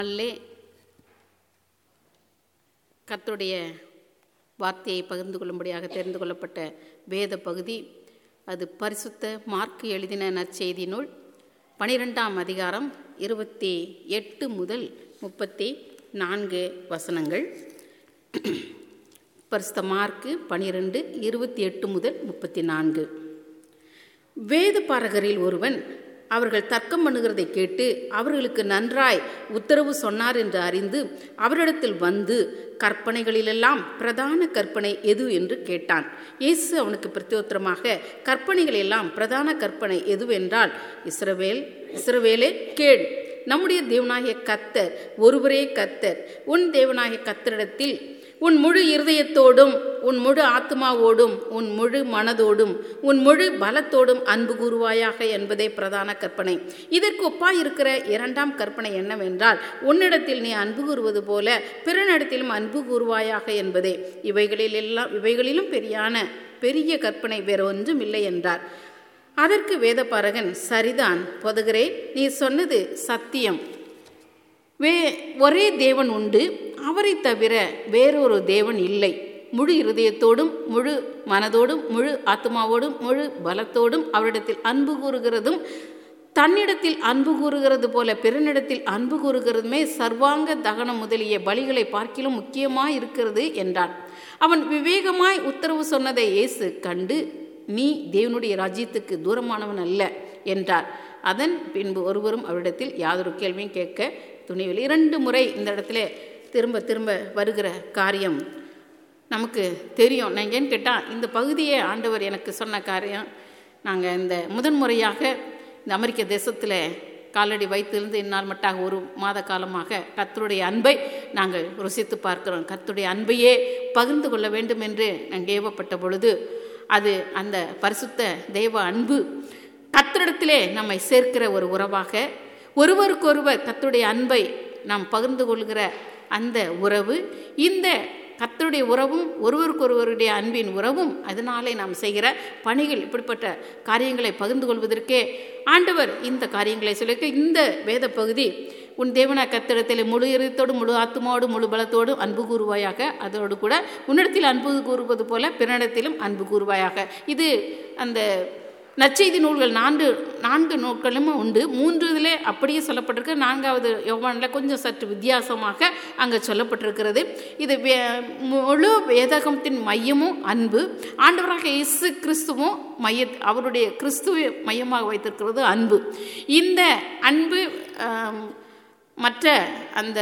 நாளிலே கர்த்தருடைய வார்த்தையை பகிர்ந்து கொள்ளும்படியாக தெரிந்து கொள்ளப்பட்ட வேத பகுதி அது பரிசுத்த மார்க்கு எழுதின நற்செய்தி நூல் பனிரெண்டாம் அதிகாரம் இருபத்தி எட்டு முதல் முப்பத்தி நான்கு வசனங்கள் பரிசுத்த மார்க்கு பனிரெண்டு இருபத்தி எட்டு முதல் முப்பத்தி நான்கு வேத பாரகரில் ஒருவன் அவர்கள் தர்க்கம் பண்ணுகிறதை கேட்டு அவர்களுக்கு நன்றாய் உத்தரவு சொன்னார் என்று அறிந்து அவரிடத்தில் வந்து கற்பனைகளிலெல்லாம் பிரதான கற்பனை எது என்று கேட்டான் இயேசு அவனுக்கு பிரத்யோத்தரமாக கற்பனைகளெல்லாம் பிரதான கற்பனை எதுவென்றால் இஸ்ரவேல் இஸ்ரவேலே கேள் நம்முடைய தேவனாகிய கத்தர் ஒருவரே கத்தர் உன் தேவனாகிய கத்தரிடத்தில் உன் முழு இருதயத்தோடும் உன் முழு ஆத்மாவோடும் உன் முழு மனதோடும் உன் முழு பலத்தோடும் அன்பு கூறுவாயாக என்பதே பிரதான கற்பனை இதற்கு ஒப்பாய் இருக்கிற இரண்டாம் கற்பனை என்னவென்றால் உன்னிடத்தில் நீ அன்பு கூறுவது போல பிறனிடத்திலும் அன்பு கூறுவாயாக என்பதே இவைகளில் எல்லாம் இவைகளிலும் பெரியான பெரிய கற்பனை வேற ஒன்றும் இல்லை என்றார் அதற்கு வேதபாரகன் சரிதான் பொதுகிறே நீ சொன்னது சத்தியம் வே ஒரே தேவன் உண்டு அவரை தவிர வேறொரு தேவன் இல்லை முழு இருதயத்தோடும் முழு மனதோடும் முழு ஆத்மாவோடும் முழு பலத்தோடும் அவரிடத்தில் அன்பு கூறுகிறதும் தன்னிடத்தில் அன்பு கூறுகிறது போல பிறனிடத்தில் அன்பு கூறுகிறதுமே சர்வாங்க தகனம் முதலிய பலிகளை பார்க்கிலும் முக்கியமாய் இருக்கிறது என்றான் அவன் விவேகமாய் உத்தரவு சொன்னதை இயேசு கண்டு நீ தேவனுடைய ராஜ்யத்துக்கு தூரமானவன் அல்ல என்றார் அதன் பின்பு ஒருவரும் அவரிடத்தில் யாதொரு கேள்வியும் கேட்க துணிவில் இரண்டு முறை இந்த இடத்துல திரும்ப திரும்ப வருகிற காரியம் நமக்கு தெரியும் நான் ஏன்னு கேட்டால் இந்த பகுதியே ஆண்டவர் எனக்கு சொன்ன காரியம் நாங்கள் இந்த முதன்முறையாக இந்த அமெரிக்க தேசத்தில் காலடி வைத்திருந்து இந்நாள் மட்டாக ஒரு மாத காலமாக கத்தருடைய அன்பை நாங்கள் ருசித்து பார்க்கிறோம் கத்தருடைய அன்பையே பகிர்ந்து கொள்ள வேண்டும் என்று நாங்கள் ஏவப்பட்ட பொழுது அது அந்த பரிசுத்த தெய்வ அன்பு கத்தரிடத்திலே நம்மை சேர்க்கிற ஒரு உறவாக ஒருவருக்கொருவர் கத்தருடைய அன்பை நாம் பகிர்ந்து கொள்கிற அந்த உறவு இந்த கத்தருடைய உறவும் ஒருவருக்கொருவருடைய அன்பின் உறவும் அதனாலே நாம் செய்கிற பணிகள் இப்படிப்பட்ட காரியங்களை பகிர்ந்து கொள்வதற்கே ஆண்டவர் இந்த காரியங்களை சொல்லியிருக்க இந்த வேத பகுதி உன் தேவன கத்திரத்தில் முழு இதயத்தோடு முழு ஆத்மாவோடு முழு பலத்தோடு அன்பு கூறுவாயாக அதோடு கூட உன்னிடத்தில் அன்பு கூறுவது போல பிறனிடத்திலும் அன்பு கூறுவாயாக இது அந்த நற்செய்தி நூல்கள் நான்கு நான்கு நூல்களும் உண்டு மூன்று இதில் அப்படியே சொல்லப்பட்டிருக்கு நான்காவது யோவானில் கொஞ்சம் சற்று வித்தியாசமாக அங்கே சொல்லப்பட்டிருக்கிறது இது வே முழு வேதகத்தின் மையமும் அன்பு ஆண்டவராக இயேசு கிறிஸ்துவும் மைய அவருடைய கிறிஸ்துவ மையமாக வைத்திருக்கிறது அன்பு இந்த அன்பு மற்ற அந்த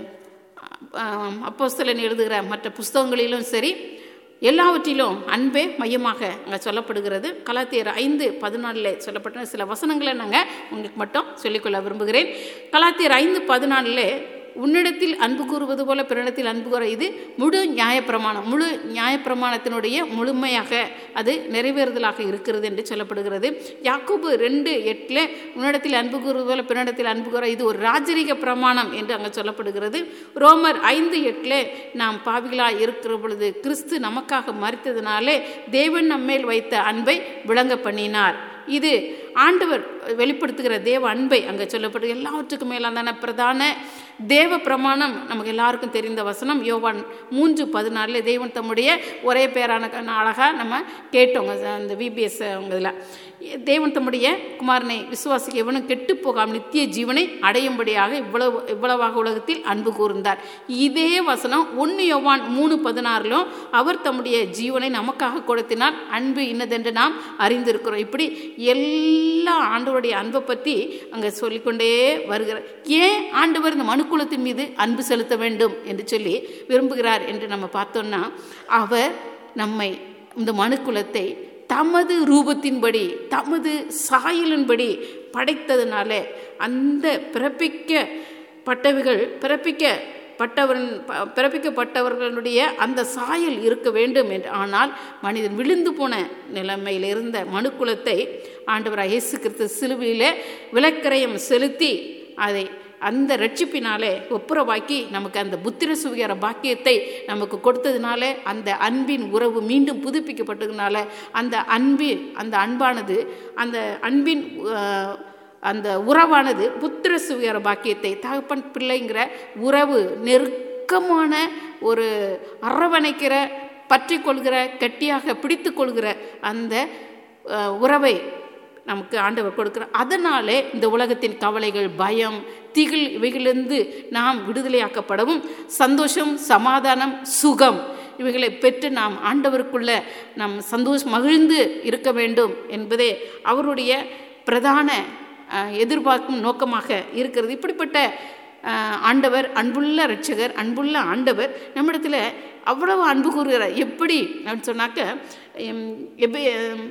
அப்போஸ்தலன் எழுதுகிற மற்ற புஸ்தகங்களிலும் சரி எல்லாவற்றிலும் அன்பே மையமாக அங்கே சொல்லப்படுகிறது கலாத்தியர் ஐந்து பதினாலில் சொல்லப்பட்ட சில வசனங்களை நாங்கள் உங்களுக்கு மட்டும் சொல்லிக்கொள்ள விரும்புகிறேன் கலாத்தியர் ஐந்து பதினாலில் உன்னிடத்தில் அன்பு கூறுவது போல பிறனிடத்தில் அன்பு கூற இது முழு நியாயப்பிரமாணம் முழு நியாயப்பிரமாணத்தினுடைய முழுமையாக அது நிறைவேறுதலாக இருக்கிறது என்று சொல்லப்படுகிறது யாக்கூபு ரெண்டு எட்டில் உன்னிடத்தில் அன்பு கூறுவது போல பிறனிடத்தில் அன்பு கூற இது ஒரு ராஜரிக பிரமாணம் என்று அங்கே சொல்லப்படுகிறது ரோமர் ஐந்து எட்டில் நாம் பாவிகளாக இருக்கிற பொழுது கிறிஸ்து நமக்காக மறித்ததினாலே தேவன் நம்மேல் வைத்த அன்பை விளங்க பண்ணினார் இது ஆண்டவர் வெளிப்படுத்துகிற தேவ அன்பை அங்கே சொல்லப்பட்டு எல்லாவற்றுக்கும் மேலான பிரதான தேவ பிரமாணம் நமக்கு எல்லாருக்கும் தெரிந்த வசனம் யோவான் மூன்று பதினாலில் தேவன் தம்முடைய ஒரே பேரான அழகாக நம்ம கேட்டோங்க அந்த விபிஎஸ் அவங்க இதில் தேவன் தம்முடைய குமாரனை விசுவாசிக்க எவனும் கெட்டு போகாமல் நித்திய ஜீவனை அடையும்படியாக இவ்வளவு இவ்வளவாக உலகத்தில் அன்பு கூர்ந்தார் இதே வசனம் ஒன்று யோவான் மூணு பதினாறிலும் அவர் தம்முடைய ஜீவனை நமக்காக கொடுத்தினால் அன்பு இன்னதென்று நாம் அறிந்திருக்கிறோம் இப்படி எல்லா ஆண்டவருடைய அன்பை பற்றி அங்கே சொல்லிக்கொண்டே வருகிறார் ஏன் ஆண்டவர் இந்த மனுக்குலத்தின் மீது அன்பு செலுத்த வேண்டும் என்று சொல்லி விரும்புகிறார் என்று நம்ம பார்த்தோம்னா அவர் நம்மை இந்த மனுக்குலத்தை தமது ரூபத்தின்படி தமது சாயலின்படி படைத்ததுனால அந்த பிறப்பிக்கப்பட்டவைகள் பிறப்பிக்க பட்டவன் பிறப்பிக்கப்பட்டவர்களுடைய அந்த சாயல் இருக்க வேண்டும் என்று ஆனால் மனிதன் விழுந்து போன நிலைமையில் இருந்த மனுக்குலத்தை ஆண்டவராக இயேசு கிறிஸ்து சிலுவையில் விளக்கரையம் செலுத்தி அதை அந்த ரட்சிப்பினாலே ஒப்புரவாக்கி நமக்கு அந்த புத்திர சுவிகார பாக்கியத்தை நமக்கு கொடுத்ததுனால அந்த அன்பின் உறவு மீண்டும் புதுப்பிக்கப்பட்டதுனால அந்த அன்பு அந்த அன்பானது அந்த அன்பின் அந்த உறவானது புத்திர சுயர பாக்கியத்தை தகப்பன் பிள்ளைங்கிற உறவு நெருக்கமான ஒரு அரவணைக்கிற பற்றி கொள்கிற கெட்டியாக பிடித்து கொள்கிற அந்த அஹ், உறவை நமக்கு ஆண்டவர் கொடுக்கிறார் அதனாலே இந்த உலகத்தின் கவலைகள் பயம் திகில் இவைகளிலிருந்து நாம் விடுதலையாக்கப்படவும் சந்தோஷம் சமாதானம் சுகம் இவைகளை பெற்று நாம் ஆண்டவருக்குள்ள நாம் சந்தோஷம் மகிழ்ந்து இருக்க வேண்டும் என்பதே அவருடைய பிரதான அஹ், எதிர்பார்க்கும் நோக்கமாக இருக்கிறது இப்படிப்பட்ட அஹ், ஆண்டவர் அன்புள்ள ரட்சகர் அன்புள்ள ஆண்டவர் நம்மிடத்தில் அவ்வளவு அன்பு கூறுகிறார் எப்படி அப்படின்னு சொன்னாக்க எம், எபே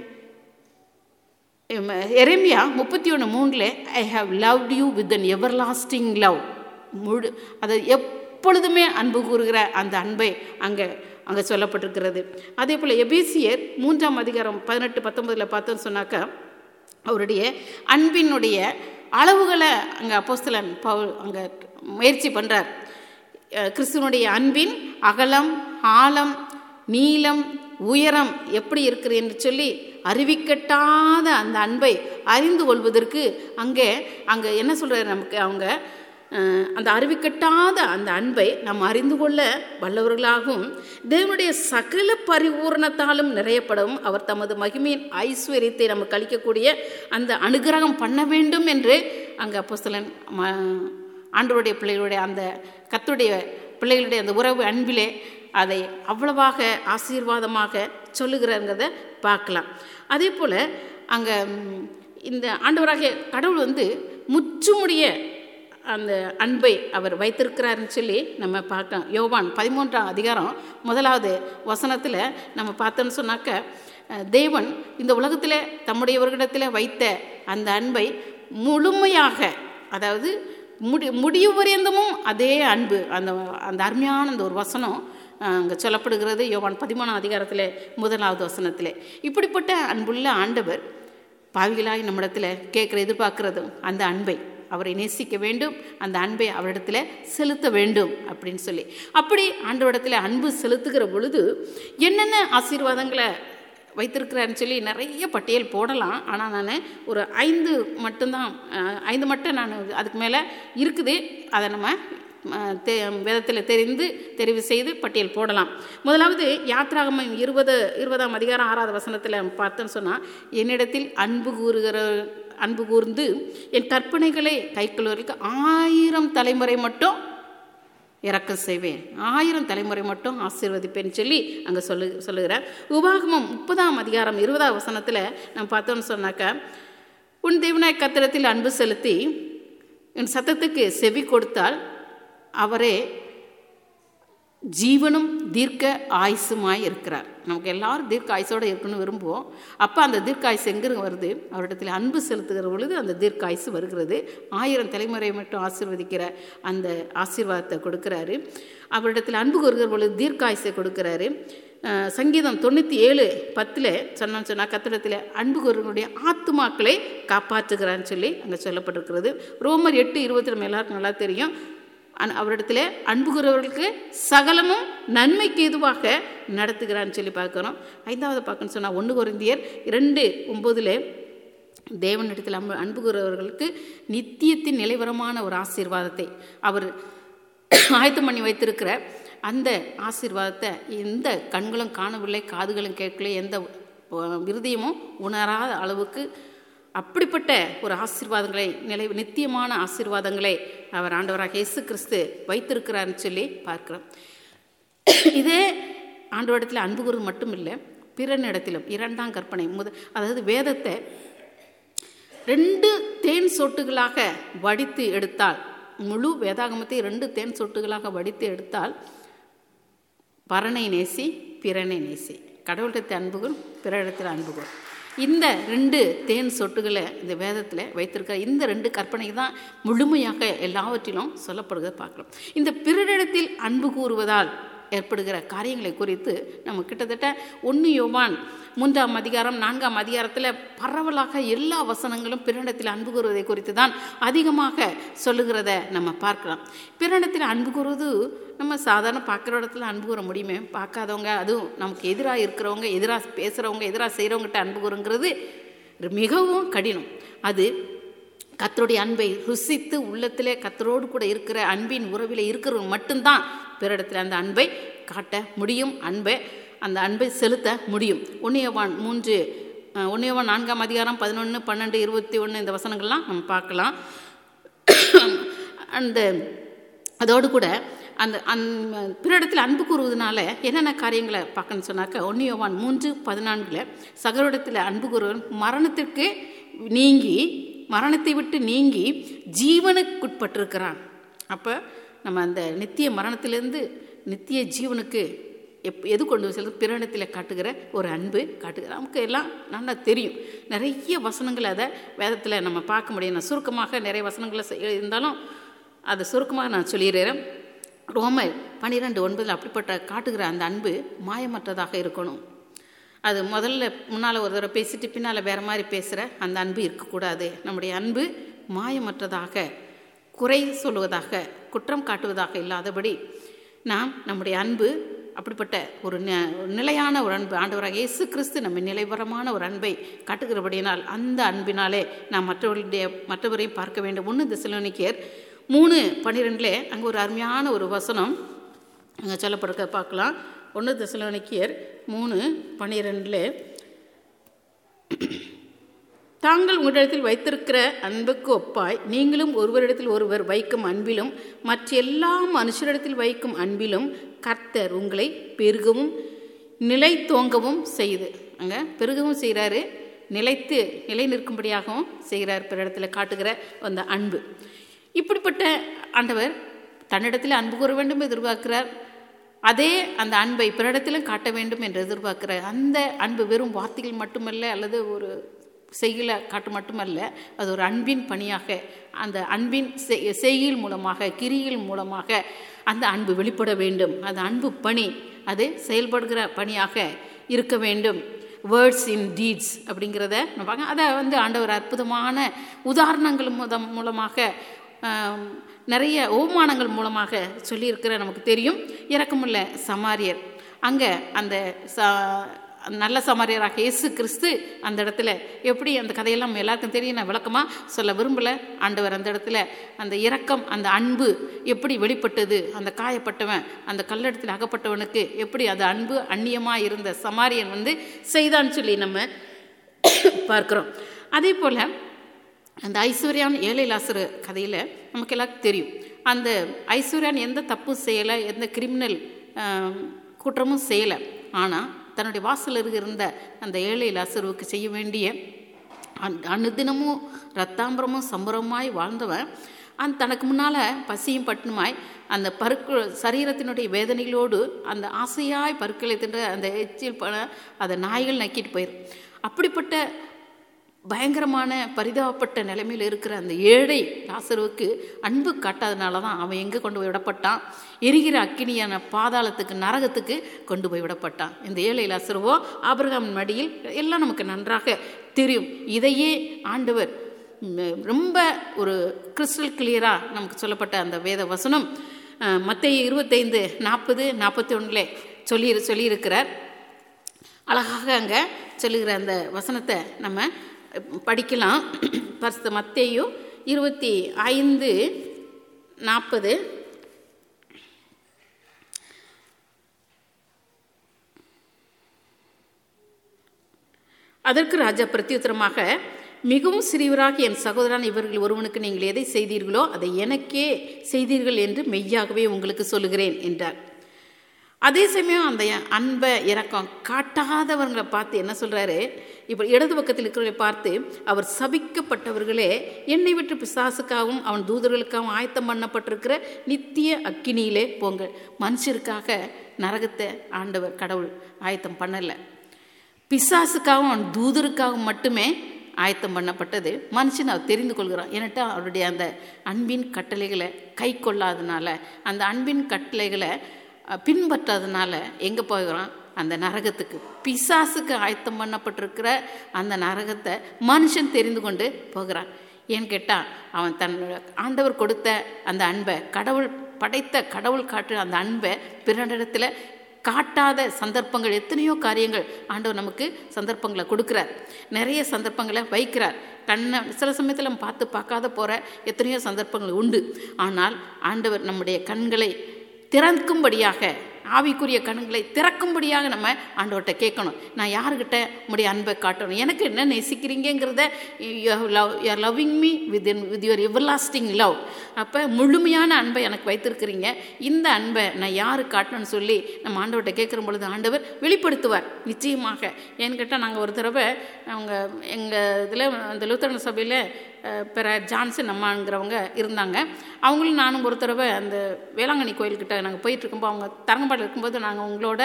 எரேமியா முப்பத்தி ஒன்று மூணில் I have loved you with an everlasting love முழு அதை எப்பொழுதுமே அன்பு கூறுகிற அந்த அன்பை அங்கே அங்கே சொல்லப்பட்டிருக்கிறது அதே போல் எபேசியர் மூன்றாம் அதிகாரம் பதினெட்டு பத்தொன்பதில் பார்த்தோன்னு சொன்னாக்கா அவருடைய அன்பினுடைய அளவுகளை அங்கே அப்போஸ்தலன் பவுல் அங்கே முயற்சி பண்ணுறார் கிறிஸ்துவனுடைய அன்பின் அகலம் ஆழம் நீளம் உயரம் எப்படி இருக்குது என்று சொல்லி அறிவிக்கட்டாத அந்த அன்பை அறிந்து கொள்வதற்கு அங்கே அங்கே என்ன சொல்கிறார் நமக்கு அவங்க அஹ், அந்த அறிவிக்கட்டாத அந்த அன்பை நாம் அறிந்து கொள்ள வல்லவர்களாகவும் தேவனுடைய சகல பரிபூரணத்தாலும் நிறையப்படவும் அவர் தமது மகிமையின் ஐஸ்வர்யத்தை நமக்கு அளிக்கக்கூடிய அந்த அனுகிரகம் பண்ண வேண்டும் என்று அங்கே அப்போஸ்தலன் ம ஆண்டவருடைய பிள்ளைகளுடைய அந்த கத்துடைய பிள்ளைகளுடைய அந்த உறவு அன்பிலே அதை அவ்வளவாக ஆசீர்வாதமாக சொல்லுகிறாங்கிறத பார்க்கலாம் அதே போல் அங்கே இந்த ஆண்டவராகிய கடவுள் வந்து முற்றுமுடிய அந்த அன்பை அவர் வைத்திருக்கிறாருன்னு சொல்லி நம்ம பார்க்கலாம் யோவான் பதிமூன்றாம் அதிகாரம் முதலாவது வசனத்தில் நம்ம பார்த்தோன்னு சொன்னாக்க அஹ், தேவன் இந்த உலகத்தில் தம்முடையவர்களிடத்தில் வைத்த அந்த அன்பை முழுமையாக அதாவது முடி முடிவு பரியந்தமும் அதே அன்பு அந்த அந்த அருமையான அந்த ஒரு வசனம் அங்கே சொல்லப்படுகிறது யோவான் பதிமூணாம் அதிகாரத்தில் முதலாவது வசனத்தில் இப்படிப்பட்ட அன்புள்ள ஆண்டவர் பாவிகளாய் நம்மிடத்தில் கேட்குற எதிர்பார்க்கிறதும் அந்த அன்பை அவரை நேசிக்க வேண்டும் அந்த அன்பை அவரிடத்துல செலுத்த வேண்டும் அப்படின்னு சொல்லி அப்படி ஆண்டவரிடத்துல அன்பு செலுத்துகிற பொழுது என்னென்ன ஆசீர்வாதங்களை வைத்திருக்கிறாருன்னு சொல்லி நிறைய பட்டியல் போடலாம் ஆனால் நான் ஒரு ஐந்து மட்டும்தான் அஹ், ஐந்து மட்டும் நான் அதுக்கு மேலே இருக்குது அதை நம்ம அஹ், தெ வேதத்தில் தெரிந்து தெரிவு செய்து பட்டியல் போடலாம் முதலாவது யாத்ராகமம் இருபது இருபதாம் அதிகாரம் ஆறாவது வசனத்தில் பார்த்தோன்னு சொன்னால் என்னிடத்தில் அன்பு கூறுகிற அன்பு கூர்ந்து என் கற்பனைகளை கைக்கொள்வதற்கு ஆயிரம் தலைமுறை மட்டும் இறக்கம் செய்வேன் ஆயிரம் தலைமுறை மட்டும் ஆசீர்வதிப்பேன்னு சொல்லி அங்கே சொல்லு சொல்லுகிறார் உபாகமம் முப்பதாம் அதிகாரம் இருபதாம் வசனத்தில் நம்ம பார்த்தோம்னு சொன்னாக்கா உன் தேவனாய் கத்திரத்தில் அன்பு செலுத்தி என் சத்தத்துக்கு செவி கொடுத்தால் அவரே ஜீவனும் தீர்க்க ஆயுசுமாய் இருக்கிறார் நமக்கு எல்லாரும் தீர்க்க ஆயுசோடு இருக்கணும்னு விரும்புவோம் அப்போ அந்த தீர்க்க ஆயுசு எங்கிருந்து வருது அவரிடத்தில் அன்பு செலுத்துகிற பொழுது அந்த தீர்க்க ஆயுசு வருகிறது ஆயிரம் தலைமுறை மட்டும் ஆசீர்வதிக்கிற அந்த ஆசீர்வாதத்தை கொடுக்குறாரு அவரிடத்தில் அன்பு கூறுகிற பொழுது தீர்க்க ஆயுசை கொடுக்குறாரு அஹ், சங்கீதம் தொண்ணூற்றி ஏழு பத்தில் சொன்னோம்னு சொன்னால் கத்திடத்தில் அன்பு கூறுகளுடைய ஆத்துமாக்களை காப்பாற்றுகிறான்னு சொல்லி அங்கே சொல்லப்பட்டிருக்கிறது ரோமர் எட்டு இருபத்தி நம்ம எல்லாருக்கும் நல்லா தெரியும் அன் அவரிடத்துல அன்பு கூறுவர்களுக்கு சகலமும் நன்மைக்கு எதுவாக நடத்துகிறான்னு சொல்லி பார்க்குறோம் ஐந்தாவது பார்க்கணும்னு சொன்னால் ஒன்று குறைந்தியர் இரண்டு ஒம்போதில் தேவனிடத்தில் அன்பு அன்பு கூறுவர்களுக்கு நித்தியத்தின் நிலைவரமான ஒரு ஆசீர்வாதத்தை அவர் ஆயத்தம் பண்ணி வைத்திருக்கிற அந்த ஆசீர்வாதத்தை எந்த கண்களும் காணவில்லை காதுகளும் கேட்கல எந்த அஹ், இருதயமும் உணராத அளவுக்கு அப்படிப்பட்ட ஒரு ஆசீர்வாதங்களை நிலை நித்தியமான ஆசீர்வாதங்களை அவர் ஆண்டவராக இயேசு கிறிஸ்து வைத்திருக்கிறார்னு சொல்லி பார்க்கிறோம் இதே ஆண்டவரிடத்தில் அன்பு கூறுவது மட்டும் இல்லை பிறனிடத்திலும் இரண்டாம் கற்பனை முத அதாவது வேதத்தை ரெண்டு தேன் சொட்டுகளாக வடித்து எடுத்தால் முழு வேதாகமத்தை ரெண்டு தேன் சொட்டுகளாக வடித்து எடுத்தால் பரனை நேசி பிறனை நேசி கடவுளிடத்தில் அன்புகள் பிறரிடத்தில் அன்புகள் இந்த ரெண்டு தேன் சொட்டுகளை இந்த வேதத்தில் வைத்திருக்கிற இந்த ரெண்டு கற்பனை தான் முழுமையாக எல்லாவற்றிலும் சொல்லப்படுகிறத பார்க்குறோம் இந்த பிறரிடத்தில் அன்பு கூறுவதால் ஏற்படுகிற காரியங்களை குறித்து நம்ம கிட்டத்தட்ட ஒன்று யோவான் மூன்றாம் அதிகாரம் நான்காம் அதிகாரத்தில் பரவலாக எல்லா வசனங்களும் பிறனிடத்தில் அன்பு கூறுவதை குறித்து தான் அதிகமாக சொல்லுகிறத நம்ம பார்க்கலாம் பிறனிடத்தில் அன்பு கூறுவது நம்ம சாதாரண பார்க்குற இடத்துல அன்பு கூற முடியுமே பார்க்காதவங்க அதுவும் நமக்கு எதிராக இருக்கிறவங்க எதிராக பேசுகிறவங்க எதிராக செய்கிறவங்ககிட்ட அன்பு கூறுங்கிறது மிகவும் கடினம் அது கத்தருடைய அன்பை ருசித்து உள்ளத்திலே கத்தரோடு கூட இருக்கிற அன்பின் உறவில் இருக்கிறவங்க மட்டும்தான் பிறரிடத்தில் அந்த அன்பை காட்ட முடியும் அன்பை அந்த அன்பை செலுத்த முடியும் உன்னியவான் மூன்று உன்னியவான் நான்காம் அதிகாரம் பதினொன்று பன்னெண்டு இருபத்தி ஒன்று இந்த வசனங்கள்லாம் நம்ம பார்க்கலாம் அந்த அதோடு கூட அந்த அந் பிறரிடத்தில் அன்பு கூறுவதனால என்னென்ன காரியங்களை பார்க்கணும்னு சொன்னாக்க ஒன்னியோவான் மூன்று பதினான்கில் சகரிடத்தில் அன்பு கூறுவன் மரணத்திற்கு நீங்கி மரணத்தை விட்டு நீங்கி ஜீவனுக்குட்பட்டிருக்கிறான் அப்போ நம்ம அந்த நித்திய மரணத்திலேருந்து நித்திய ஜீவனுக்கு எப் எது கொண்டு செல்வது பிறனிடத்தில் காட்டுகிற ஒரு அன்பு காட்டுகிற நமக்கு எல்லாம் நல்லா தெரியும் நிறைய வசனங்கள் அதை வேதத்தில் நம்ம பார்க்க முடியும் நான் சுருக்கமாக நிறைய வசனங்களை இருந்தாலும் அதை சுருக்கமாக நான் சொல்லிடுறேன் ரோம பன்னிரெண்டு ஒன்பதில் அப்படிப்பட்ட காட்டுகிற அந்த அன்பு மாயமற்றதாக இருக்கணும் அது முதல்ல முன்னால் ஒரு தடவை பேசிட்டு பின்னால் வேறு மாதிரி பேசுகிற அந்த அன்பு இருக்கக்கூடாது நம்முடைய அன்பு மாயமற்றதாக குறை சொல்லுவதாக குற்றம் காட்டுவதாக இல்லாதபடி நாம் நம்முடைய அன்பு அப்படிப்பட்ட ஒரு நிலையான ஒரு அன்பு ஆண்டவராக இயேசு கிறிஸ்து நம்ம நிலைவரமான ஒரு அன்பை காட்டுகிறபடியினால் அந்த அன்பினாலே நாம் மற்றவர்களுடைய மற்றவரையும் பார்க்க வேண்டும் ஒன்று திசலோனிக்கியர் மூணு பன்னிரெண்டில் அங்கே ஒரு அருமையான ஒரு வசனம் அங்கே சொல்லப்படுறத பார்க்கலாம் ஒன்று திசலோனிக்கியர் மூணு பன்னிரெண்டில் தாங்கள் உங்களிடத்தில் வைத்திருக்கிற அன்புக்கு ஒப்பாய் நீங்களும் ஒருவரிடத்தில் ஒருவர் வைக்கும் அன்பிலும் மற்ற எல்லா மனுஷரிடத்தில் வைக்கும் அன்பிலும் கர்த்தர் உங்களை பெருகவும் நிலை தோங்கவும் செய்து அங்கே பெருகவும் செய்கிறாரு நிலைத்து நிலை நிற்கும்படியாகவும் செய்கிறார் பிற இடத்துல காட்டுகிற அந்த அன்பு இப்படிப்பட்ட ஆண்டவர் தன்னிடத்தில் அன்பு கூற வேண்டும் எதிர்பார்க்கிறார் அதே அந்த அன்பை பிறரிடத்திலும் காட்ட வேண்டும் என்று எதிர்பார்க்கிறார் அந்த அன்பு வெறும் வார்த்தைகள் மட்டுமல்ல அல்லது ஒரு செய்கில காட்டு மட்டுமல்ல அது ஒரு அன்பின் பணியாக அந்த அன்பின் செய்கையில் மூலமாக கிரியில் மூலமாக அந்த அன்பு வெளிப்பட வேண்டும் அந்த அன்பு பணி அது செயல்படுகிற பணியாக இருக்க வேண்டும் வேர்ட்ஸ் இன் டீட்ஸ் அப்படிங்கிறத பார்க்க அதை வந்து ஆண்டவர் அற்புதமான உதாரணங்கள் மூலம் மூலமாக நிறைய ஓமானங்கள் மூலமாக சொல்லியிருக்கிற நமக்கு தெரியும் இறக்கமுள்ள சமாரியர் அங்கே அந்த ச நல்ல சமாரியராக இயேசு கிறிஸ்து அந்த இடத்துல எப்படி அந்த கதையெல்லாம் எல்லாருக்கும் தெரியும் நான் விளக்கமாக சொல்ல விரும்பலை ஆண்டவர் அந்த இடத்துல அந்த இரக்கம் அந்த அன்பு எப்படி வெளிப்பட்டது அந்த காயப்பட்டவன் அந்த கல்லடத்தில் அகப்பட்டவனுக்கு எப்படி அது அன்பு அந்நியமாக இருந்த சமாரியன் வந்து செய்தான்னு சொல்லி நம்ம பார்க்குறோம் அதே போல் அந்த ஐஸ்வர்யான் ஏழை லாசரு கதையில் நமக்கு எல்லாருக்கும் தெரியும் அந்த ஐஸ்வர்யான் எந்த தப்பும் செய்யலை எந்த கிரிமினல் குற்றமும் செய்யலை ஆனால் தன்னுடைய வாசல் இருந்த அந்த ஏழை லாசருவுக்கு செய்ய வேண்டிய அன் அனுதினமும் ரத்தாம்பரமும் சம்பரமாய் வாழ்ந்தவன் அந்த தனக்கு முன்னால் பசியும் பட்டுமாய் அந்த பருக்கு சரீரத்தினுடைய வேதனைகளோடு அந்த ஆசையாய் பருக்களை தின்ற அந்த எச்சில் பண அதை நாய்கள் நக்கிட்டு போயிடும் அப்படிப்பட்ட பயங்கரமான பரிதாபப்பட்ட நிலைமையில் இருக்கிற அந்த ஏழை லாசருவுக்கு அன்பு காட்டாதனால தான் அவன் எங்கே கொண்டு போய் விடப்பட்டான் எரிகிற அக்கினியான பாதாளத்துக்கு நரகத்துக்கு கொண்டு போய் விடப்பட்டான் இந்த ஏழை லாசருவோ ஆபிரகாம் மடியில் எல்லாம் நமக்கு நன்றாக தெரியும் இதையே ஆண்டவர் ரொம்ப ஒரு கிறிஸ்டல் கிளியராக நமக்கு சொல்லப்பட்ட அந்த வேத வசனம் மத்திய இருபத்தைந்து நாற்பது நாற்பத்தி ஒன்றில் சொல்லி சொல்லியிருக்கிறார் அழகாக அங்கே சொல்லுகிற அந்த வசனத்தை நம்ம படிக்கலாம் பரிசு மத்தேயும் இருபத்தி ஐந்து நாற்பது அதற்கு ராஜா பிரத்யுத்தரமாக மிகவும் சிறியவராக என் சகோதரன் இவர்கள் ஒருவனுக்கு நீங்கள் எதை செய்தீர்களோ அதை எனக்கே செய்தீர்கள் என்று மெய்யாகவே உங்களுக்கு சொல்லுகிறேன் என்றார் அதே சமயம் அந்த அன்பை இறக்கம் காட்டாதவங்களை பார்த்து என்ன சொல்கிறாரு இப்போ இடது பக்கத்தில் இருக்கிறவரை பார்த்து அவர் சபிக்கப்பட்டவர்களே என்னை விட்டு பிசாசுக்காகவும் அவன் தூதர்களுக்காகவும் ஆயத்தம் பண்ணப்பட்டிருக்கிற நித்திய அக்கினியிலே போங்க மனுஷருக்காக நரகத்தை ஆண்டவர் கடவுள் ஆயத்தம் பண்ணலை பிசாசுக்காகவும் அவன் தூதருக்காகவும் மட்டுமே ஆயத்தம் பண்ணப்பட்டது மனுஷன் அவர் தெரிந்து கொள்கிறான் ஏன்னுட்டு அவருடைய அந்த அன்பின் கட்டளைகளை கை கொள்ளாதனால அந்த அன்பின் கட்டளைகளை பின்பற்றாதனால எங்கே போகிறான் அந்த நரகத்துக்கு பிசாசுக்கு ஆயத்தம் பண்ணப்பட்டிருக்கிற அந்த நரகத்தை மனுஷன் தெரிந்து கொண்டு போகிறான் ஏன்னு கேட்டால் அவன் தன் ஆண்டவர் கொடுத்த அந்த அன்பை கடவுள் படைத்த கடவுள் காட்டுற அந்த அன்பை பிறனிடத்தில் காட்டாத சந்தர்ப்பங்கள் எத்தனையோ காரியங்கள் ஆண்டவர் நமக்கு சந்தர்ப்பங்களை கொடுக்குறார் நிறைய சந்தர்ப்பங்களை வைக்கிறார் கண்ணை சில சமயத்தில் நம்ம பார்த்து பார்க்காத போகிற எத்தனையோ சந்தர்ப்பங்கள் உண்டு ஆனால் ஆண்டவர் நம்முடைய கண்களை திறக்கும்படியாக ஆவிக்குரிய கண்களை திறக்கும்படியாக நம்ம ஆண்டவர்கிட்ட கேட்கணும் நான் யாருக்கிட்ட உங்களுடைய அன்பை காட்டணும் எனக்கு என்ன நேசிக்கிறீங்கிறத love you are loving me with in with your everlasting love அப்போ முழுமையான அன்பை எனக்கு வைத்திருக்கிறீங்க இந்த அன்பை நான் யாரு காட்டணும்னு சொல்லி நம்ம ஆண்டவர்கிட்ட கேட்குற பொழுது ஆண்டவர் வெளிப்படுத்துவார் நிச்சயமாக ஏன்னு கேட்டால் நாங்கள் ஒரு தடவை அவங்க எங்கள் இதில் அந்த லூத்தரன் சபையில் பிற ஜான்சன் அம்மாங்கிறவங்க இருந்தாங்க அவங்களும் நானும் ஒரு தடவை அந்த வேளாங்கண்ணி கோயில்கிட்ட நாங்கள் போயிட்டு இருக்கும்போது அவங்க தரங்கம்பாடில் இருக்கும்போது நாங்கள் உங்களோட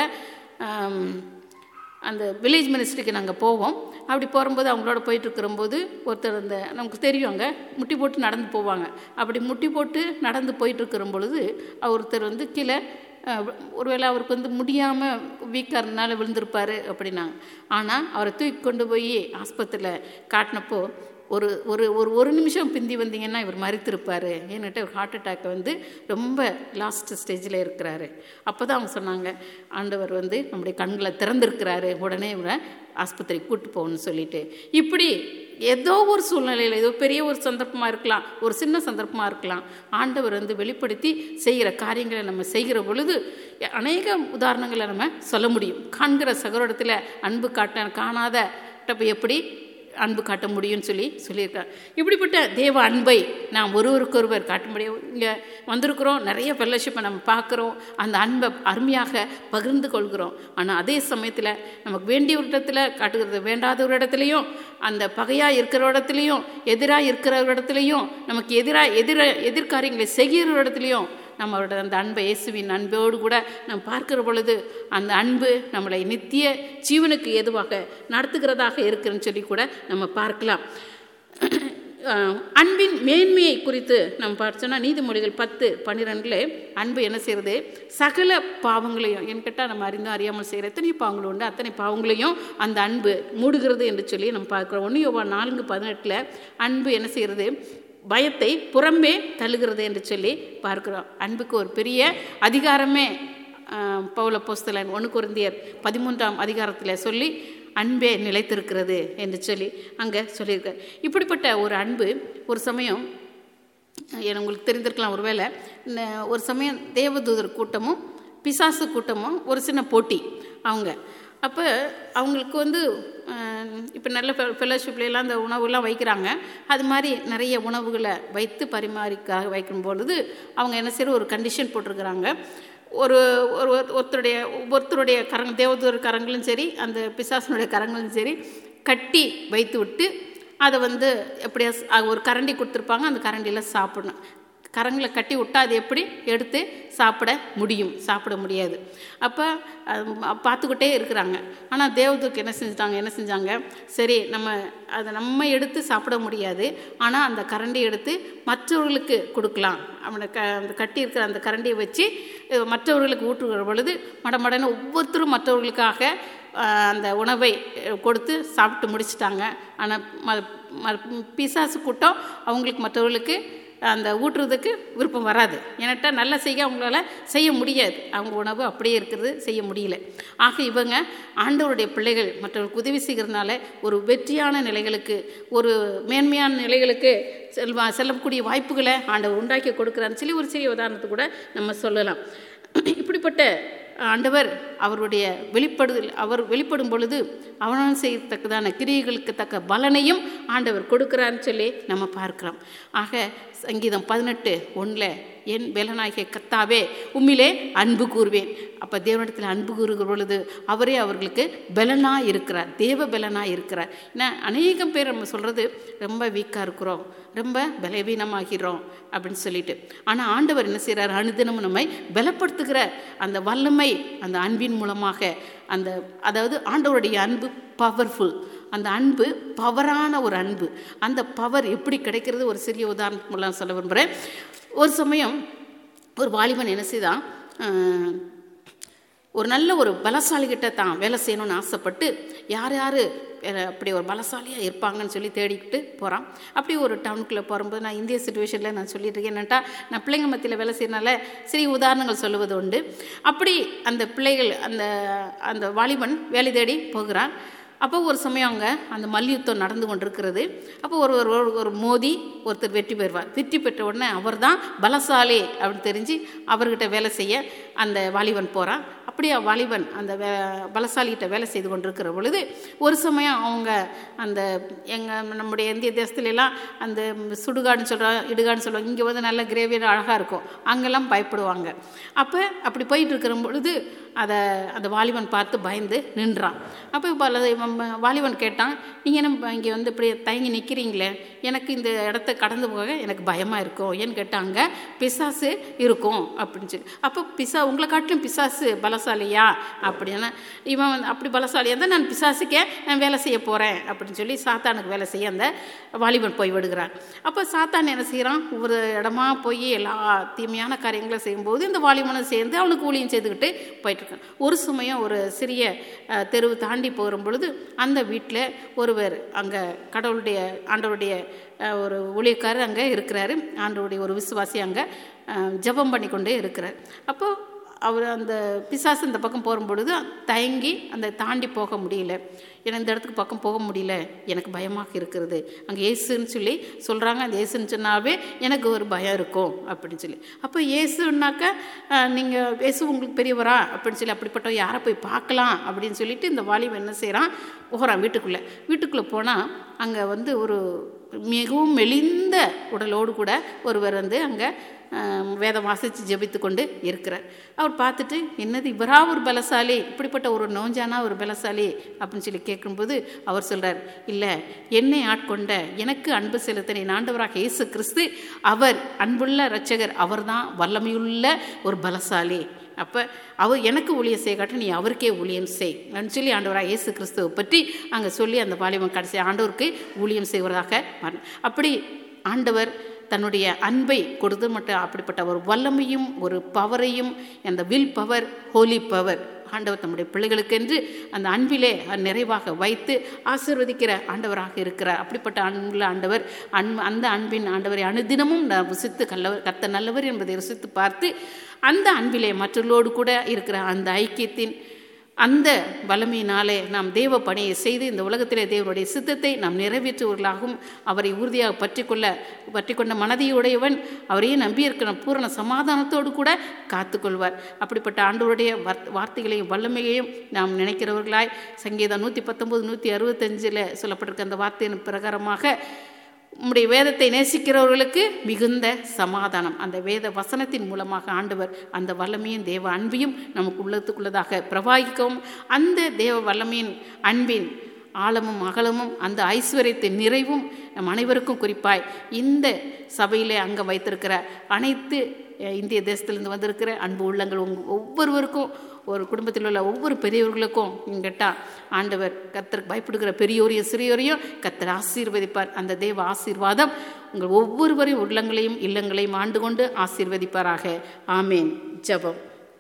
அந்த வில்லேஜ் மினிஸ்ட்ரிக்கு நாங்கள் போவோம் அப்படி போகும்போது அவங்களோட போயிட்டு இருக்கிறம்போது ஒருத்தர் அந்த நமக்கு தெரியுங்க முட்டி போட்டு நடந்து போவாங்க அப்படி முட்டி போட்டு நடந்து போயிட்டு இருக்கிற பொழுது ஒருத்தர் வந்து கீழே ஒருவேளை அவருக்கு வந்து முடியாமல் வீக்காக இருந்தனால விழுந்திருப்பார் அப்படின்னாங்க ஆனால் அவரை தூக்கி கொண்டு போய் ஆஸ்பத்திரியில் காட்டினப்போ ஒரு ஒரு ஒரு ஒரு நிமிஷம் பிந்தி வந்தீங்கன்னா இவர் மறித்திருப்பார் ஏன்னுட்டு ஒரு ஹார்ட் அட்டாக் வந்து ரொம்ப லாஸ்ட் ஸ்டேஜில் இருக்கிறாரு அப்போ தான் அவங்க சொன்னாங்க ஆண்டவர் வந்து நம்முடைய கண்களை திறந்திருக்கிறாரு உடனே இவரை ஆஸ்பத்திரிக்கு கூட்டு போகணும்னு சொல்லிட்டு இப்படி ஏதோ ஒரு சூழ்நிலையில் ஏதோ பெரிய ஒரு சந்தர்ப்பமாக இருக்கலாம் ஒரு சின்ன சந்தர்ப்பமாக இருக்கலாம் ஆண்டவர் வந்து வெளிப்படுத்தி செய்கிற காரியங்களை நம்ம செய்கிற பொழுது அநேக உதாரணங்களை நம்ம சொல்ல முடியும் காண்கிற சகோதரத்தில் அன்பு காட்ட காணாத எப்படி அன்பு காட்ட முடியும்னு சொல்லி சொல்லியிருக்கார் இப்படிப்பட்ட தேவ அன்பை நாம் ஒருவருக்கொருவர் காட்ட முடியும் இங்கே வந்திருக்கிறோம் நிறைய ஃபெல்லோஷிப்பை நம்ம பார்க்குறோம் அந்த அன்பை அருமையாக பகிர்ந்து கொள்கிறோம் ஆனால் அதே சமயத்தில் நமக்கு வேண்டிய ஒரு இடத்துல காட்டுகிறது வேண்டாத ஒரு இடத்துலையும் அந்த பகையாக இருக்கிற இடத்துலையும் எதிராக இருக்கிற இடத்துலையும் நமக்கு எதிராக எதிர எதிர்காரியங்களை செய்கிற இடத்துலையும் நம்மளோட அந்த அன்பை இயேசுவின் அன்போடு கூட நம்ம பார்க்கிற பொழுது அந்த அன்பு நம்மளை நித்திய ஜீவனுக்கு எதுவாக நடத்துகிறதாக இருக்குன்னு சொல்லி கூட நம்ம பார்க்கலாம் அன்பின் மேன்மையை குறித்து நம்ம பார்த்தோன்னா நீதிமொழிகள் பத்து பன்னிரெண்டில் அன்பு என்ன செய்கிறது சகல பாவங்களையும் என் கேட்டால் நம்ம அறிந்தும் அறியாமல் செய்கிற எத்தனை பாவங்கள் உண்டு அத்தனை பாவங்களையும் அந்த அன்பு மூடுகிறது என்று சொல்லி நம்ம பார்க்குறோம் ஒன்று யோவா நான்கு பதினெட்டில் அன்பு என்ன செய்கிறது பயத்தை புறம்பே தள்ளுகிறது என்று சொல்லி பார்க்கிறோம் அன்புக்கு ஒரு பெரிய அதிகாரமே பௌல போஸ்தலன் ஒன்று குருந்தியர் பதிமூன்றாம் அதிகாரத்தில் சொல்லி அன்பே நிலைத்திருக்கிறது என்று சொல்லி அங்கே சொல்லியிருக்கார் இப்படிப்பட்ட ஒரு அன்பு ஒரு சமயம் உங்களுக்கு தெரிந்திருக்கலாம் ஒருவேளை ஒரு சமயம் தேவதூதர் கூட்டமும் பிசாசு கூட்டமும் ஒரு சின்ன போட்டி அவங்க அப்போ அவங்களுக்கு வந்து இப்போ நல்ல ஃபெலோஷிப்லாம் அந்த உணவுலாம் வைக்கிறாங்க அது மாதிரி நிறைய உணவுகளை வைத்து பரிமாறிக்காக வைக்கும் பொழுது அவங்க என்ன செய்கிற ஒரு கண்டிஷன் போட்டிருக்கிறாங்க ஒரு ஒரு ஒருத்தருடைய ஒவ்வொருத்தருடைய கரங்க தேவதூர் கரங்களும் சரி அந்த பிசாசனுடைய கரங்களும் சரி கட்டி வைத்து விட்டு அதை வந்து எப்படியா ஒரு கரண்டி கொடுத்துருப்பாங்க அந்த கரண்டியில் சாப்பிடணும் கரங்களை கட்டி விட்டால் அது எப்படி எடுத்து சாப்பிட முடியும் சாப்பிட முடியாது அப்போ பார்த்துக்கிட்டே இருக்கிறாங்க ஆனால் தேவதூக்கு என்ன செஞ்சிட்டாங்க என்ன செஞ்சாங்க சரி நம்ம அதை நம்ம எடுத்து சாப்பிட முடியாது ஆனால் அந்த கரண்டி எடுத்து மற்றவர்களுக்கு கொடுக்கலாம் அவனை க அந்த கட்டி இருக்கிற அந்த கரண்டியை வச்சு மற்றவர்களுக்கு ஊற்றுகிற பொழுது மடமடன்னு ஒவ்வொருத்தரும் மற்றவர்களுக்காக அந்த உணவை கொடுத்து சாப்பிட்டு முடிச்சிட்டாங்க ஆனால் பிசாசு கூட்டம் அவங்களுக்கு மற்றவர்களுக்கு அந்த ஊட்டுறதுக்கு விருப்பம் வராது ஏன்னாட்டா நல்ல செய்ய அவங்களால செய்ய முடியாது அவங்க உணவு அப்படியே இருக்கிறது செய்ய முடியல ஆக இவங்க ஆண்டவருடைய பிள்ளைகள் மற்றவர்களுக்கு உதவி செய்கிறதுனால ஒரு வெற்றியான நிலைகளுக்கு ஒரு மேன்மையான நிலைகளுக்கு செல்வா செல்லக்கூடிய வாய்ப்புகளை ஆண்டவர் உண்டாக்கி கொடுக்குறான்னு சொல்லி ஒரு சிறிய உதாரணத்தை கூட நம்ம சொல்லலாம் இப்படிப்பட்ட ஆண்டவர் அவருடைய வெளிப்படுதல் அவர் வெளிப்படும் பொழுது அவனால் செய்யத்தக்கதான கிரியைகளுக்கு தக்க பலனையும் ஆண்டவர் கொடுக்கிறான்னு சொல்லி நம்ம பார்க்கிறோம் ஆக சங்கீதம் பதினெட்டு ஒன்றில் என் வேலனாகிய கத்தாவே உம்மிலே அன்பு கூறுவேன் அப்போ தேவனிடத்தில் அன்பு கூறுகிற பொழுது அவரே அவர்களுக்கு பலனாக இருக்கிறார் தேவ பலனாக இருக்கிறார் ஏன்னா அநேகம் பேர் நம்ம சொல்கிறது ரொம்ப வீக்காக இருக்கிறோம் ரொம்ப பலவீனமாகிறோம் அப்படின்னு சொல்லிட்டு ஆனால் ஆண்டவர் என்ன செய்கிறார் அனுதினமும் நம்மை பலப்படுத்துகிற அந்த வல்லமை அந்த அன்பின் மூலமாக அந்த அதாவது ஆண்டவருடைய அன்பு பவர்ஃபுல் அந்த அன்பு பவரான ஒரு அன்பு அந்த பவர் எப்படி கிடைக்கிறது ஒரு சிறிய உதாரணம் மூலம் சொல்ல விரும்புகிறேன் ஒரு சமயம் ஒரு வாலிபன் என்ன செய்தான் ஒரு நல்ல ஒரு பலசாலிகிட்ட தான் வேலை செய்யணும்னு ஆசைப்பட்டு யார் யார் அப்படி ஒரு பலசாலியாக இருப்பாங்கன்னு சொல்லி தேடிக்கிட்டு போகிறான் அப்படி ஒரு டவுனுக்குள்ளே போகும்போது நான் இந்திய சுச்சுவேஷனில் நான் சொல்லிட்டு இருக்கேன் என்னட்டா நான் பிள்ளைங்க மத்தியில் வேலை செய்யறனால சிறிய உதாரணங்கள் சொல்லுவது உண்டு அப்படி அந்த பிள்ளைகள் அந்த அந்த வாலிபன் வேலை தேடி போகிறான் அப்போ ஒரு சமயம் அங்கே அந்த மல்யுத்தம் நடந்து கொண்டிருக்கிறது அப்போ ஒரு ஒரு ஒரு- ஒரு மோதி ஒருத்தர் வெற்றி பெறுவார் வெற்றி பெற்ற உடனே அவர் தான் பலசாலி அப்படின்னு தெரிஞ்சு அவர்கிட்ட வேலை செய்ய அந்த வாலிபன் போகிறான் அப்படியே வாலிபன் அந்த வே பலசாலிகிட்ட வேலை செய்து கொண்டிருக்கிற பொழுது ஒரு சமயம் அவங்க அந்த எங்கள் நம்முடைய இந்திய தேசத்துல எல்லாம் அந்த சுடுகாடுன்னு சொல்கிறோம் இடுகாடுன்னு சொல்லுவாங்க இங்கே வந்து நல்ல கிரேவியாக அழகாக இருக்கும் அங்கெல்லாம் பயப்படுவாங்க அப்போ அப்படி போயிட்டு இருக்கிற பொழுது அதை அந்த வாலிபன் பார்த்து பயந்து நின்றான் அப்போ பல இவன் வாலிபன் கேட்டான் நீங்கள் என்ன இங்கே வந்து இப்படி தயங்கி நிற்கிறீங்களே எனக்கு இந்த இடத்த கடந்து போக எனக்கு பயமாக இருக்கும் ஏன்னு கேட்டாங்க பிசாசு இருக்கும் அப்படின்னு சொல்லி அப்போ பிசா உங்களை காட்டிலும் பிசாசு பலசாலியா அப்படின்னா இவன் வந்து அப்படி பலசாலியாக இருந்தால் நான் பிசாசுக்கே நான் வேலை செய்ய போகிறேன் அப்படின்னு சொல்லி சாத்தானுக்கு வேலை செய்ய அந்த வாலிபன் போய் விடுகிறான் அப்போ சாத்தான் என்ன செய்கிறான் ஒவ்வொரு இடமா போய் எல்லா தீமையான காரியங்களை செய்யும்போது இந்த வாலிபனும் சேர்ந்து அவனுக்கு ஊழியம் செய்துக்கிட்டு போயிட்டுருக்கான் ஒரு சமயம் ஒரு சிறிய அஹ், தெருவு தாண்டி போகிற பொழுது அந்த வீட்டில் ஒருவர் அங்கே கடவுளுடைய ஆண்டவருடைய அஹ், ஒரு ஊழியக்காரர் அங்கே இருக்கிறாரு ஆண்டவருடைய ஒரு விசுவாசி அங்கே அஹ், ஜெபம் பண்ணி கொண்டே இருக்கிறார் அப்போ அவர் அந்த பிசாசு இந்த பக்கம் போகும்பொழுது தயங்கி அந்த தாண்டி போக முடியல ஏன்னா இந்த இடத்துக்கு பக்கம் போக முடியல எனக்கு பயமாக இருக்கிறது அங்கே ஏசுன்னு சொல்லி சொல்கிறாங்க அந்த ஏசுன்னு சொன்னாவே எனக்கு ஒரு பயம் இருக்கும் அப்படின்னு சொல்லி அப்போ ஏசுனாக்க நீங்கள் ஏசு உங்களுக்கு பெரியவரா அப்படின்னு சொல்லி அப்படிப்பட்ட யாரை போய் பார்க்கலாம் அப்படின்னு சொல்லிட்டு இந்த வாலிபன் என்ன செய்கிறான் போகிறான் வீட்டுக்குள்ளே வீட்டுக்குள்ளே போனால் அங்கே வந்து ஒரு மிகவும் மெலிந்த உடலோடு கூட ஒருவர் வந்து அங்கே வேதம் வாசித்து ஜெபித்து கொண்டு இருக்கிறார் அவர் பார்த்துட்டு என்னது இவரா ஒரு பலசாலி இப்படிப்பட்ட ஒரு நோஞ்சானா ஒரு பலசாலி அப்படின்னு சொல்லி கேட்கும்போது அவர் சொல்றார் இல்லை என்னை ஆட்கொண்ட எனக்கு அன்பு செலுத்தின ஆண்டவராக இயேசு கிறிஸ்து அவர் அன்புள்ள இரட்சகர் அவர்தான் வல்லமையுள்ள ஒரு பலசாலி அப்போ அவர் எனக்கு ஊழியம் செய்ய காட்ட நீ அவருக்கே ஊழியம் செய் அப்படின்னு சொல்லி ஆண்டவராக இயேசு கிறிஸ்துவை பற்றி அங்கே சொல்லி அந்த வாலிபன் கடைசி ஆண்டவருக்கு ஊழியம் செய்வதாக மாறினார். அப்படி ஆண்டவர் தன்னுடைய அன்பை கொடுத்து மட்டும் அப்படிப்பட்ட ஒரு வல்லமையும் ஒரு பவரையும் அந்த வில் பவர் ஹோலி பவர் ஆண்டவர் தம்முடைய பிள்ளைகளுக்கென்று அந்த அன்பிலே நிறைவாக வைத்து ஆசீர்வதிக்கிற ஆண்டவராக இருக்கிறார் அப்படிப்பட்ட அன்புள்ள ஆண்டவர் அன்பு அந்த அன்பின் ஆண்டவரை அனுதினமும் நான் ருசித்து கல்லவர் கத்த நல்லவர் என்பதை ருசித்து பார்த்து அந்த அன்பிலே மற்றவர்களோடு கூட இருக்கிற அந்த ஐக்கியத்தின் அந்த வல்லமையினாலே நாம் தேவ பணியை செய்து இந்த உலகத்திலே தேவனுடைய சித்தத்தை நாம் நிறைவேற்றுவர்களாகவும் அவரை உறுதியாக பற்றி கொள்ள பற்றி கொண்ட மனதையுடையவன் அவரையே நம்பியிருக்கிற பூரண சமாதானத்தோடு கூட காத்துக்கொள்வார் அப்படிப்பட்ட ஆண்டவருடைய வார்த்- வார்த்தைகளையும் வல்லமையையும் நாம் நினைக்கிறவர்களாய் சங்கீதம் நூற்றி பத்தொம்போது நூற்றி அறுபத்தஞ்சில் சொல்லப்பட்டிருக்க அந்த வார்த்தையின் பிரகாரமாக உம்முடைய வேதத்தை நேசிக்கிறவர்களுக்கு மிகுந்த சமாதானம் அந்த வேத வசனத்தின் மூலமாக ஆண்டவர் அந்த வல்லமையும் தேவ அன்பையும் நமக்கு உள்ளத்துக்குள்ளதாக பிரவாகிக்கவும் அந்த தேவ வல்லமையின் அன்பின் ஆழமும் அகலமும் அந்த ஐஸ்வர்யத்தின் நிறைவும் நம் அனைவருக்கும் குறிப்பாய் இந்த சபையிலே அங்கே வைத்திருக்கிற அனைத்து அஹ், இந்திய தேசத்திலிருந்து வந்திருக்கிற அன்பு உள்ளங்கள் உங்க ஒவ்வொருவருக்கும் ஒரு குடும்பத்தில் உள்ள ஒவ்வொரு பெரியவர்களுக்கும் கேட்டா ஆண்டவர் கத்தருக்கு பயப்படுகிற பெரியோரையும் சிறியோரையும் கத்தர் ஆசீர்வதிப்பார் அந்த தேவ ஆசீர்வாதம் உங்கள் ஒவ்வொருவரையும் உள்ளங்களையும் இல்லங்களையும் ஆண்டு கொண்டு ஆசீர்வதிப்பாராக ஆமேன் ஜெபம்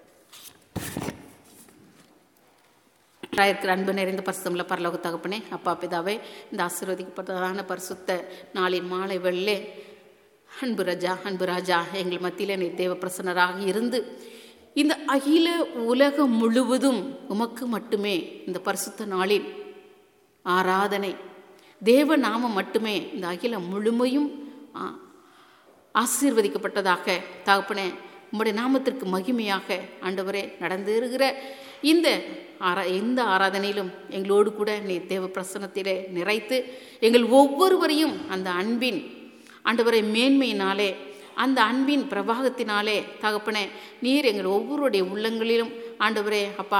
இருக்கிற அன்பு நிறைந்த பரிசுத்தமில்ல பரலோக தகப்பனே அப்பா பிதாவே இந்த ஆசீர்வதிக்கப்பட்டதான பரிசுத்த நாளின் மாலை வெள்ளே அன்பு ராஜா அன்பு ராஜா எங்கள் மத்தியில் நீ தேவ பிரசன்னராக இருந்து இந்த அகில உலகம் முழுவதும் உமக்கு மட்டுமே இந்த பரிசுத்த நாளில் ஆராதனை தேவ நாமம் மட்டுமே இந்த அகிலம் முழுமையும் ஆ, ஆசீர்வதிக்கப்பட்டதாக தகப்பனே உம்முடைய நாமத்திற்கு மகிமையாக ஆண்டவரே நடந்திருக்கிற இந்த ஆரா எந்த ஆராதனையிலும் எங்களோடு கூட நீ தேவ பிரசனத்திலே நிறைத்து எங்கள் ஒவ்வொருவரையும் அந்த அன்பின் ஆண்டவரை மேன்மையினாலே அந்த அன்பின் பிரபாகத்தினாலே தகப்பனே நீர் எங்கள் ஒவ்வொருடைய உள்ளங்களிலும் ஆண்டவரே அப்பா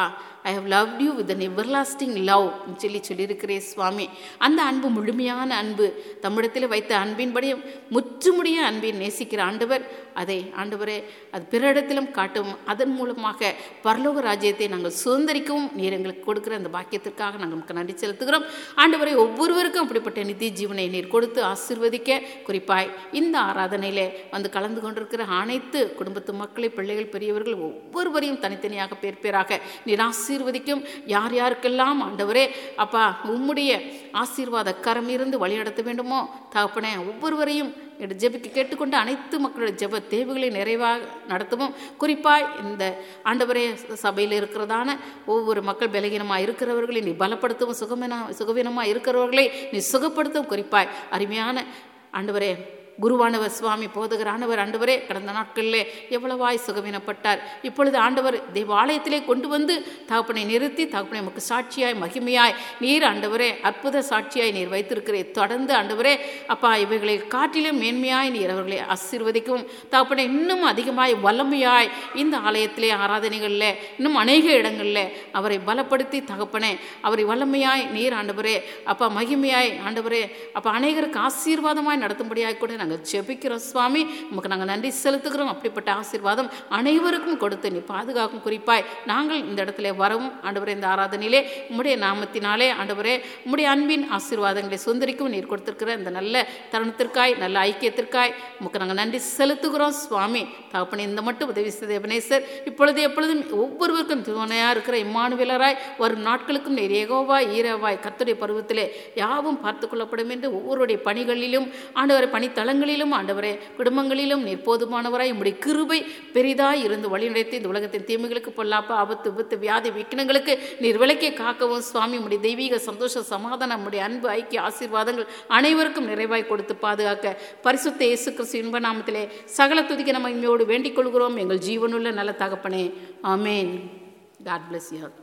I have loved you with an everlasting love சொல்லி சொல்லியிருக்கிறேன் சுவாமி அந்த அன்பு முழுமையான அன்பு தம்மிடத்தில் வைத்த அன்பின்படியும் முற்றுமுடிய அன்பின் நேசிக்கிற ஆண்டவர் அதை ஆண்டவரே அது பிறரிடத்திலும் காட்டும் அதன் மூலமாக பரலோக ராஜ்யத்தை நாங்கள் சுதந்திரிக்கவும் நீர் எங்களுக்கு கொடுக்கிற அந்த பாக்கியத்திற்காக நாங்கள் நமக்கு நன்றி செலுத்துகிறோம் ஆண்டவரை ஒவ்வொருவருக்கும் அப்படிப்பட்ட நித்திய ஜீவனை நீர் கொடுத்து ஆசிர்வதிக்க குறிப்பாய் இந்த ஆராதனையிலே வந்து கலந்து கொண்டிருக்கிற அனைத்து குடும்பத்து மக்களை பிள்ளைகள் பெரியவர்கள் ஒவ்வொருவரையும் தனித்தனியாக பேர் பேராக நீர் ஆசீர்வதிக்கும் யார் யாருக்கெல்லாம் ஆண்டவரே அப்பா உம்முடைய ஆசீர்வாத கரம் இருந்து வழிநடத்த வேண்டுமோ தகப்பனே ஒவ்வொருவரையும் என்று ஜெபிக்க கேட்டுக்கொண்டு அனைத்து மக்களுடைய ஜெப தேவைகளை நிறைவாக நடத்தவும் குறிப்பாய் இந்த ஆண்டவரே சபையில் இருக்கிறதான ஒவ்வொரு மக்கள் பலகீனமாக இருக்கிறவர்களை நீ பலப்படுத்தவும் சுகமீன சுகவீனமாக இருக்கிறவர்களை நீ சுகப்படுத்தவும் குறிப்பாய் அருமையான ஆண்டவரே குருவானவர் சுவாமி போதகரானவர் ஆண்டவரே கடந்த நாட்களிலே எவ்வளவாய் சுகவீனப்பட்டார் இப்பொழுது ஆண்டவர் தேவாலயத்திலே கொண்டு வந்து தகப்பனை நிறுத்தி தகப்பனை நமக்கு சாட்சியாய் மகிமையாய் நீர் ஆண்டவரே அற்புத சாட்சியாய் நீர் வைத்திருக்கிறே தொடர்ந்து ஆண்டவரே அப்பா இவைகளை காட்டிலும் மேன்மையாய் நீர் அவர்களை ஆசீர்வதிக்கவும் தகப்பனை இன்னும் அதிகமாய் வல்லமையாய் இந்த ஆலயத்திலே ஆராதனைகளில் இன்னும் அநேக இடங்களில் அவரை பலப்படுத்தி தகப்பனே அவரை வல்லமையாய் நீர் ஆண்டவரே அப்பா மகிமையாய் ஆண்டவரே அப்பா அநேகருக்கு ஆசீர்வாதமாய் நடத்தும்படியாய் கூட நாங்கள் ஜெபிக்கிறோம் சுவாமி உமக்கு நாங்கள் நன்றி செலுத்துகிறோம் அப்படிப்பட்ட ஆசீர்வாதம் அனைவருக்கும் கொடுத்து நீ பாதுகாக்கும் குறிப்பாய் நாங்கள் இந்த இடத்துல வரவும் ஆண்டவரே இந்த ஆராதனையிலே உம்முடைய நாமத்தினாலே ஆண்டவரே உம்முடைய அன்பின் ஆசீர்வாதங்களை சுந்தரிக்கும் நீர் கொடுத்திருக்கிற இந்த நல்ல தருணத்திற்காய் நல்ல ஐக்கியத்திற்காய் உமக்கு நாங்கள் நன்றி செலுத்துகிறோம் சுவாமி தகப்பனே இந்த மட்டும் உதவி செய்த எபனேசர் இப்பொழுது எப்பொழுதும் ஒவ்வொருவருக்கும் துணையாக இருக்கிற இம்மானுவேலராய் வரும் நாட்களுக்கும் நீர் ஏகோவாய் ஈரவாய் கத்துடைய பருவத்திலே யாவும் பார்த்து கொள்ளப்படும் என்று ஒவ்வொருடைய பணிகளிலும் ஆண்டவரை பணித்தளங்களிலும் ஆண்டவரே குடும்பங்களிலும் நீர் போதுமானவராய் உம்முடைய கிருபை பெரிதாய் இருந்து வழிநடத்தி இந்த உலகத்தின் தீமைகளுக்கு பொல்லாப்ப ஆபத்து விபத்து வியாதி விக்கினங்களுக்கு நீர் விளக்கி காக்கவும் சுவாமி உம்முடைய தெய்வீக சந்தோஷ சமாதானம் உம்முடைய அன்பு ஐக்கிய ஆசீர்வாதங்கள் அனைவருக்கும் நிறைவாய் கொடுத்து பாதுகாக்க பரிசுத்த இயேசு கிறிஸ்து இன்ப நாமத்திலே சகல துதிக்க நம்ம இன்மையோடு வேண்டிக் கொள்கிறோம் எங்கள் ஜீவனுள்ள நல்ல தகப்பனே ஆமேன் காட் பிளஸ் யூ